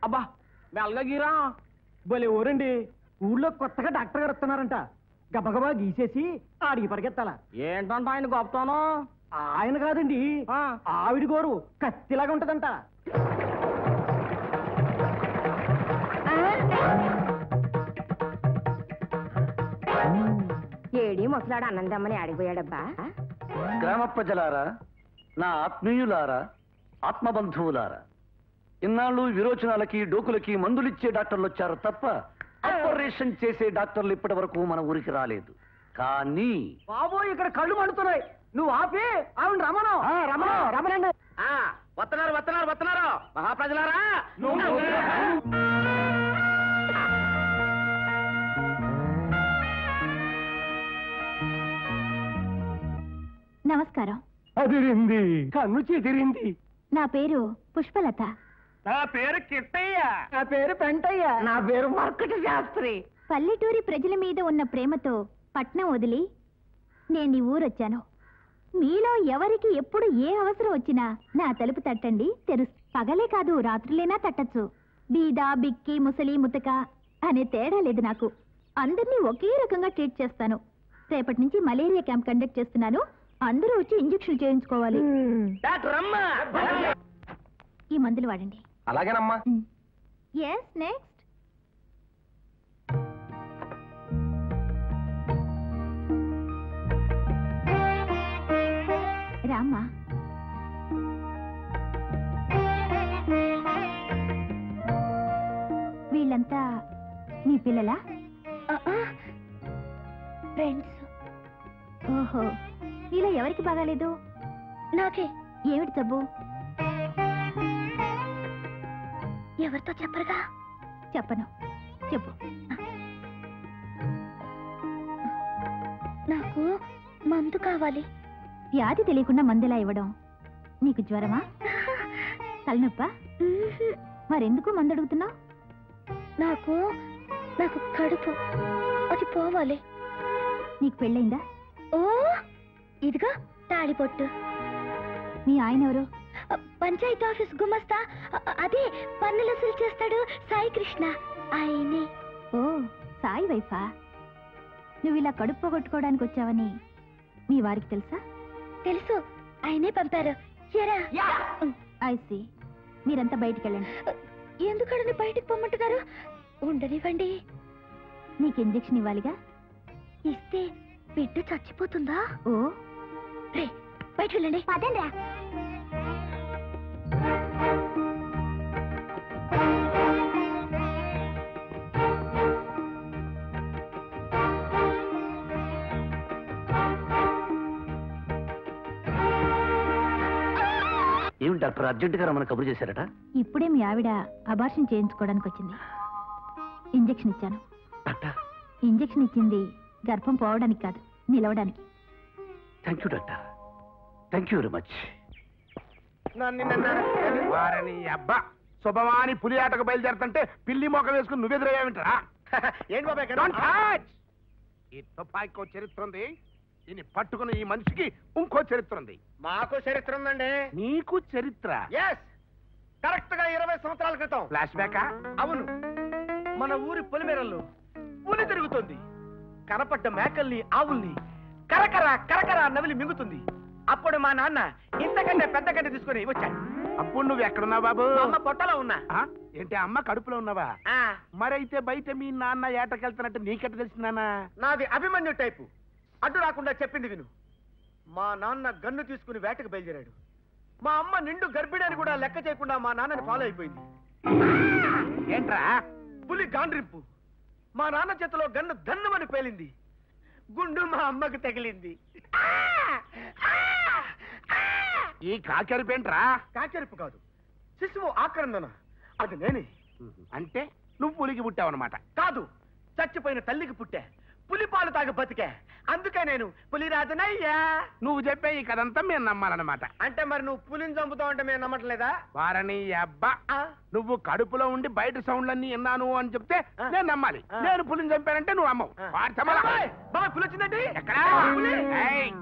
అబ్బా మెల్లగా గీరా భలే ఊరండి ఊళ్ళో కొత్తగా డాక్టర్ గారు వస్తున్నారంట గబగబా గీసేసి ఆడికి పరిగెత్తాల ఏంటంట ఆయన గొప్పతాను ఆయన కాదండి ఆ. ఆవిడ గోరు కత్తిలాగా ఉంటదంట ఏడి ముసలాడు అన్నందమ్మని ఆడిపోయాడబ్బా గ్రామ ప్రజలారా నా ఆత్మీయులారా ఆత్మబంధువులారా ఇన్నాళ్ళు విరోచనాలకి డోకులకి మందులిచ్చే డాక్టర్లు వచ్చారు తప్ప ఆపరేషన్ చేసే డాక్టర్లు ఇప్పటి వరకు మన ఊరికి రాలేదు కానీ బాబు ఇక్కడ కళ్ళు మండుతున్నాయి నువ్వు ఆపి ఆవిడ రమణం రమణం రమణండి వస్తున్నారు వస్తున్నారు వస్తున్నారు మహాప్రజలారా నమస్కారం అదిరింది కన్ను చెదిరింది నా పేరు పుష్పలత నా పేరు కిట్టయ్య నా పేరు పెంటయ్య నా పేరు మర్కట శాస్త్రి పల్లెటూరి ప్రజల మీద ఉన్న ప్రేమతో పట్నం వదిలి నేను ఈ ఊరొచ్చాను మీలో ఎవరికి ఎప్పుడు ఏ అవసరం వచ్చినా నా తలుపు తట్టండి తెరుస్ పగలే కాదు రాత్రులేనా తట్టచ్చు బీద బిక్కి ముసలి ముతక అనే తేడా లేదు నాకు అందరినీ ఒకే రకంగా ట్రీట్ చేస్తాను రేపటి నుంచి మలేరియా క్యాంప్ కండక్ట్ చేస్తున్నాను అందరూ వచ్చి ఇంజెక్షన్ చేయించుకోవాలి డాక్టర్ అమ్మ ఈ మందులు వాడండి అలాగేనమ్మా ఎస్ నెక్స్ట్ రామ్మా వీళ్ళంతా మీ పిల్లలా ఫ్రెండ్స్ ఓహో నీలో ఎవరికి బాగాలేదు నాకే ఏమిటి జబ్బు ఎవరితో చెప్పరుగా చెప్పను చెప్పు నాకు మందు కావాలి వ్యాధి తెలియకుండా మందులా ఇవ్వడం నీకు జ్వరమా తలనొప్పా మరెందుకు మందు అడుగుతున్నావు నాకు నాకు కడుపు అది పోవాలి నీకు పెళ్ళైందా ఓ ఇదిగా తాళిపొట్టు మీ ఆయన ఎవరు పంచాయతీ ఆఫీస్ గుమస్తా అ- అదే పన్నులు వసూలు చేస్తాడు సాయి కృష్ణ ఆయనే ఓ సాయి వైఫా నువ్వు ఇలా కడుపు పోగొట్టుకోవడానికి వచ్చావని మీ వారికి తెలుసా తెలుసు ఆయనే పంపారు ఐసి మీరంతా బయటికి వెళ్ళండి ఎందుకడని బయటికి పొమ్మంటున్నారు ఉండనివ్వండి నీకు ఇంజెక్షన్ ఇవ్వాలిగా ఇస్తే బిడ్డ చచ్చిపోతుందా ఓ రే బయట వెళ్ళండి పదండ్రా ఏమి డాక్టర్ అర్జెంట్ గా రమ్మని కబురు చేశారట ఇప్పుడే మీ ఆవిడ అబార్షన్ చేయించుకోవడానికి వచ్చింది ఇంజెక్షన్ ఇచ్చాను డాక్టర్ ఇంజెక్షన్ ఇచ్చింది గర్భం పోవడానికి కాదు నిలవడానికి thank you doctor thank you very much వారని అబ్బా శుభమాని పులి ఆటకు బయలుదేరుతుంటే పిల్లి మోక వేసుకుని నువ్వెదురయ్యావింటరా ఏంటి బాబాయ్ ఈ తుపాకో చరిత్ర ఉంది దీన్ని పట్టుకుని ఈ మనిషికి ఇంకో చరిత్ర ఉంది మాకు చరిత్ర ఉందండి నీకు చరిత్ర ఎస్ కరెక్ట్ గా ఇరవై సంవత్సరాల క్రితం ఫ్లాష్ బ్యాకా అవును మన ఊరి పొలిమేరల్లో పులి తిరుగుతుంది కనపడ్డ మేకల్ని ఆవుల్ని కరకర కరకర నవిలి మింగుతుంది అప్పుడు మా నాన్న ఇంతకంటే పెద్ద గడ్డి తీసుకుని వచ్చాడు అప్పుడు నువ్వు ఎక్కడున్నావు బాబు మా అమ్మ పొట్టలో ఉన్నా ఆ? ఏంటి అమ్మ కడుపులో ఉన్నావా ఆ, మరైతే బయట మీ నాన్న ఏటకెళ్తున్నట్టు నీకెట్ట తెలిసిందానా నాది అభిమన్యు టైపు అడ్డు రాకుండా చెప్పింది విను మా నాన్న గన్ను తీసుకుని వేటకు బయలుదేరాడు మా అమ్మ నిండు గర్భిణిని కూడా లెక్క చేయకుండా మా నాన్నని ఫాలో అయిపోయింది ఏంట్రా పులి గాండ్రింపు మా నాన్న చేతిలో గన్ను దన్నుమని పేలింది గుండు మా అమ్మకి తగిలింది ఈ కాకెరిపేంట్రా కాకెరుపు కాదు శిశువు ఆక్రందన అది నేనే అంటే నువ్వు పులికి పుట్టావన్నమాట కాదు చచ్చిపోయిన తల్లికి పుట్టా పులి పాలు తాగి బతికే అందుకే నేను పులిరాజనయ్యా నువ్వు చెప్పే ఈ కథంతా మేము నమ్మాలన్నమాట అంటే మరి నువ్వు పులిని చంపుతావు అంటే మేము నమ్మట్లేదా వారని అబ్బా ఆ? నువ్వు కడుపులో ఉండి బయట సౌండ్లన్నీ విన్నాను అని చెప్తే ఆ. నేను నమ్మాలి ఆ. నేను పులిని చంపానంటే నువ్వు అమ్మవు ఆ. వాడి చమల. బాబాయ్, బాబాయ్, పులి వచ్చిందండి ఎక్కడా? పులి. ఏయ్.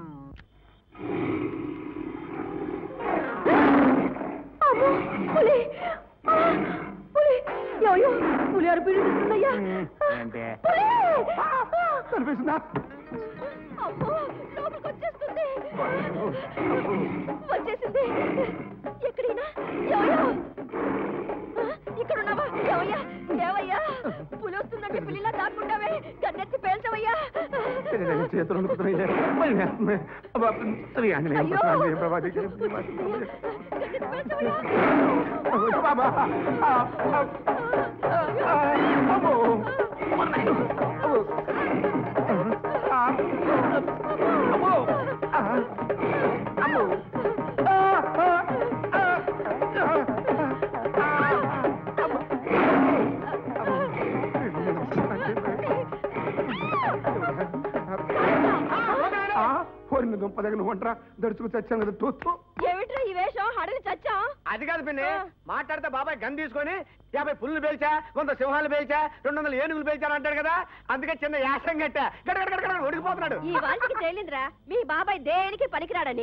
పులి పులి ఎవయో పులిహార పీడి తీసుకుందయ్యా ఏంటి పులి! కనిపిస్తుందా అమ్మో, లోపలికి వచ్చేస్తుంది వచ్చేసింది ఎక్కడైనా ఎవయో ఆ, ఇక్కడ ఉన్నావా ఏవయ్యా ఏవయ్యా పులి వస్తుందంటే పులిలా దాక్కుంటావే గన్నెత్తి పేల్చవయ్యా చేతులు అనుకుంటున్నాయి మరి వేస్తుంది. అబ్బా, శ్రీ ఆంజనేయ అయ్యో! ఆంజనేయ ప్రభా, దిక్కు, దిక్కు, దిక్కు. గన్నెత్తి పేల్చవయ్యా అయ్యో, బాబా. ఆ, ఆ, ఆ, అమ్మో. అమ్మో, నాయనా. అమ్మో. ఆ, అమ్మో. ఆ, అమ్మో. ఆ, ఆ, ఆ, ఆ, ఆ, అమ్మో. ఆ, పోరిన దుంపదగ నువ్వు అంటారా దడుచుకు చచ్చాను కదా తూత్తు ఏమిట్రా ఈ వేషం హడలి చచ్చా అది కాదు పిన్ని మాట్లాడితే బాబాయ్ గన్ తీసుకొని యాభై పుల్లు పేల్చా వంద సింహాలు పేల్చా రెండు వందల ఏనుగులు పేల్చారు అంటాడు కదా అందుకే చిన్న యాసం కట్టా గడ గడ గడ గడ ఉడికిపోతున్నాడు ఈ వాటికి తేలిందిరా మీ బాబాయ్ దేనికి పనికిరాడని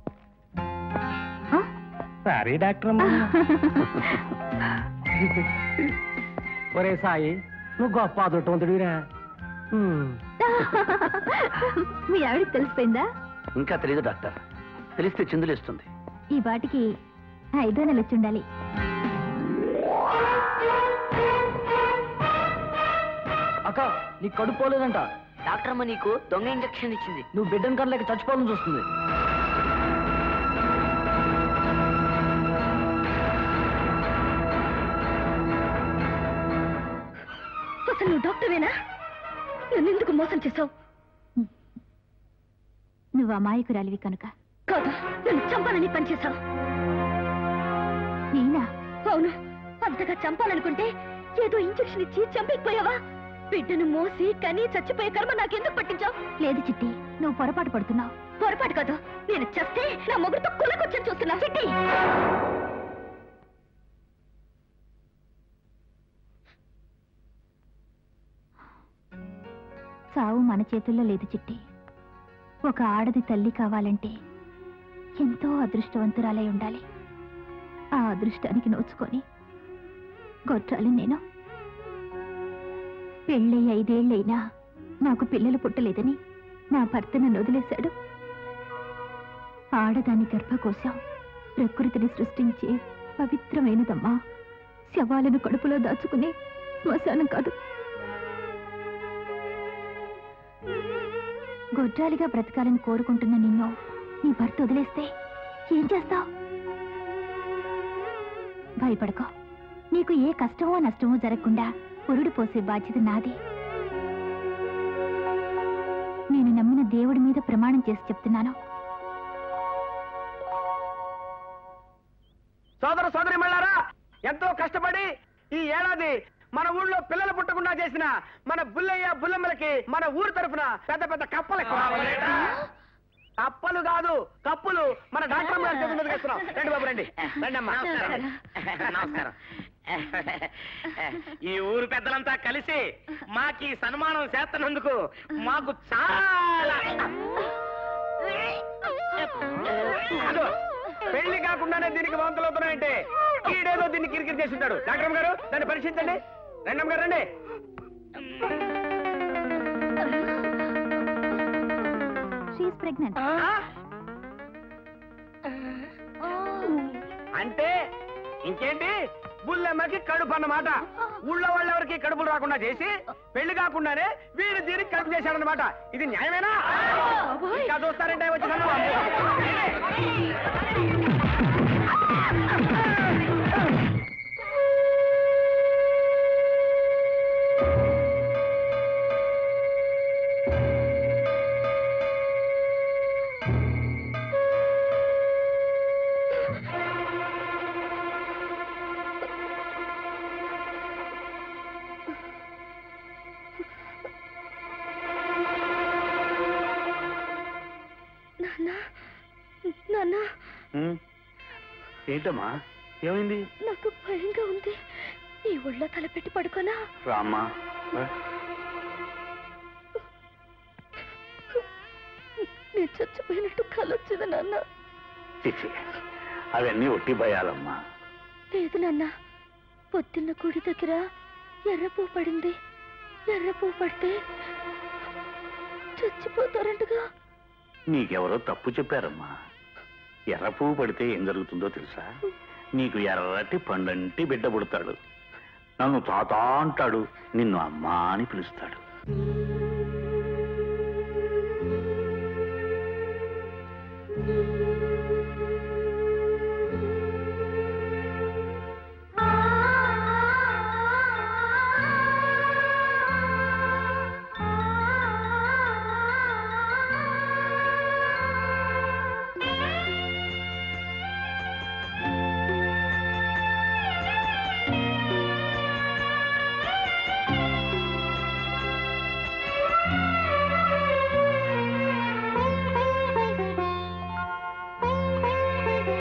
సారీ డాక్టర్ ఒరే సాయి నువ్వు గొప్ప అదృష్టవంతుడిరా మీ ఆవిడకి తెలిసిపోయిందా ఇంకా తెలియదు డాక్టర్ తెలిస్తే చిందులేస్తుంది ఈ బాటికి ఐదో నెల వచ్చి ఉండాలి అక్క నీ కడుపు పోలేదంట డాక్టర్ అమ్మ నీకు దొంగ ఇంజెక్షన్ ఇచ్చింది నువ్వు బిడ్డను కనలేక చచ్చిపోవాలని చూస్తుంది అసలు నువ్వు డాక్టరేనా నన్ను ఎందుకు మోసం చేసావు నువ్వు అమాయకురాలివి కనుక కాదు నన్ను చంపాలని పనిచేశావు నేనా అవును అంతగా చంపాలనుకుంటే ఏదో ఇంజెక్షన్ ఇచ్చి చంపేకపోయావా బిడ్డను మోసి కనీ చచ్చిపోయే కర్మ నాకెందుకు పట్టించావు లేదు చిట్టి నువ్వు పొరపాటు పడుతున్నావు పొరపాటు కాదు నేను చస్తే నా మొగుడుతో కులకొచ్చని చూస్తున్నా చిట్టి చావు మన చేతుల్లో లేదు చిట్టి ఒక ఆడది తల్లి కావాలంటే ఎంతో అదృష్టవంతురాలై ఉండాలి ఆ అదృష్టానికి నోచుకొని గొట్రాలి నేను పెళ్ళై ఐదేళ్లైనా నాకు పిల్లలు పుట్టలేదని నా భర్త నన్ను వదిలేశాడు ఆడదాని గర్భకోశం ప్రకృతిని సృష్టించే పవిత్రమైనదమ్మా శవాలను కడుపులో దాచుకునే శ్మశానం కాదు గొడ్రాలిగా బ్రతకాలని కోరుకుంటున్న నిన్ను నీ భర్త వదిలేస్తే ఏం చేస్తావు భయపడకో నీకు ఏ కష్టమో నష్టమో జరగకుండా పురుడు పోసే బాధ్యత నాది నేను నమ్మిన దేవుడి మీద ప్రమాణం చేసి చెప్తున్నాను సోదర సోదరి మళ్ళారా ఎంతో కష్టపడి ఈ ఏడాది మన ఊళ్ళో పిల్లలు పుట్టకుండా చేసిన మన బుల్లయ్య బుల్లమ్మలకి మన ఊరు తరఫున పెద్ద పెద్ద కప్పలు ఎక్కువ. కప్పలు కాదు కప్పులు మన డాక్టర్ గారి చేతుల మీదకి ఇస్తున్నాం రండి బాబు రండి రండి అమ్మా నమస్కారం ఈ ఊరు పెద్దలంతా కలిసి మాకి సన్మానం చేస్తున్నందుకు మాకు చాలా అదో, పెళ్లి కాకుండానే దీనికి వాంతులు అవుతున్నాయంటే ఈడేదో దీన్ని కిరికిరి చేసి ఉంటాడు డాక్టర్ గారు దాన్ని పరీక్షించండి రండి గారు రండి షీఈ్ ప్రెగ్నెంట్ అంటే ఇంకేంటి బుల్లెమ్మకి కడుపు అన్నమాట ఊళ్ళో వాళ్ళెవరికి కడుపులు రాకుండా చేసి పెళ్లి కాకుండానే వీడు దీనికి కడుపు చేశాడనమాట ఇది న్యాయమేనా ఇంకా చూస్తారంటే వచ్చి నన్ను నాన్న ఏంటమ్మా ఏమైంది నాకు భయంగా ఉంది ఈ ఒళ్ళో తలపెట్టి పడుకోనా రామ్మా నేను చచ్చిపోయినట్టు కలొచ్చింది నాన్న చిచి అవన్నీ ఒట్టి భయాలమ్మా లేదు నాన్న పొద్దున్న గుడి దగ్గర ఎర్రపూ పడింది ఎర్రపూ పడితే చచ్చిపోతారంటగా నీకెవరో తప్పు చెప్పారమ్మా ఎర్ర పువ్వు పడితే ఏం జరుగుతుందో తెలుసా నీకు ఎర్రటి పండంటి బిడ్డ పుడతాడు నన్ను తాత అంటాడు నిన్ను అమ్మా అని పిలుస్తాడు